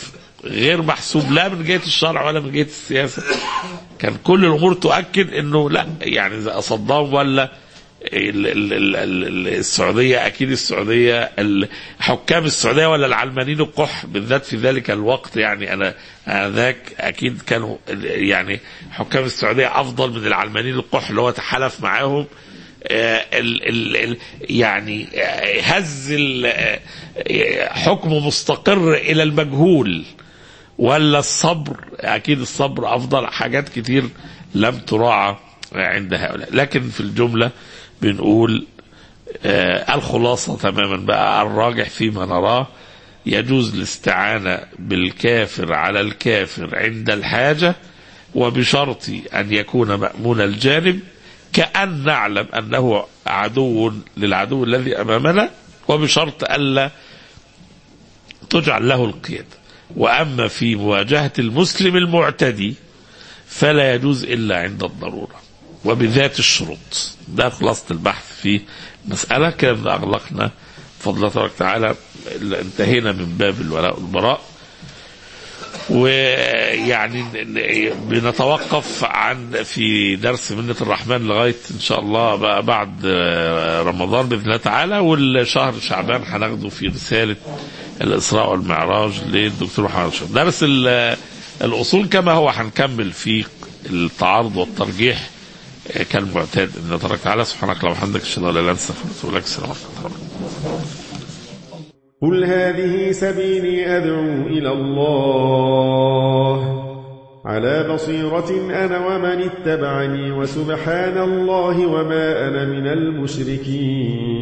غير محسوب لا من جهه الشرع ولا من جهه السياسه كان كل الامور تؤكد انه لا يعني زي صدام ولا ال- ال- ال- ال- السعوديه اكيد السعوديه ال- حكام السعوديه ولا العلمانيين القح بالذات في ذلك الوقت يعني انا ذاك اكيد كانوا يعني حكام السعوديه افضل من العلمانيين القح اللي هو تحالف معاهم آه، ال ال ال يعني آه، هز ال- آه، حكم مستقر الى المجهول ولا الصبر اكيد الصبر افضل حاجات كتير لم تراعى عند هؤلاء لكن في الجمله بنقول آه الخلاصه تماما بقى الراجح فيما نراه يجوز الاستعانه بالكافر على الكافر عند الحاجه وبشرط ان يكون مامون الجانب كان نعلم انه عدو للعدو الذي امامنا وبشرط الا تجعل له القيادة وأما في مواجهة المسلم المعتدي فلا يجوز إلا عند الضرورة وبذات الشروط ده خلاصة البحث في مسألة كده أغلقنا بفضل الله تبارك وتعالى انتهينا من باب الولاء والبراء ويعني بنتوقف عن في درس منة الرحمن لغاية إن شاء الله بقى بعد رمضان بإذن الله تعالى والشهر شعبان هناخده في رسالة الإسراء والمعراج للدكتور محمد شرف درس ال- الأصول كما هو هنكمل في التعارض والترجيح كالمعتاد إن الله تبارك وتعالى سبحانك اللهم وبحمدك أشهد أن لا إله إلا أنت أستغفرك وأتوب إليك السلام عليكم قل هذه سبيلي أدعو إلى الله على بصيرة أنا ومن اتبعني وسبحان الله وما أنا من المشركين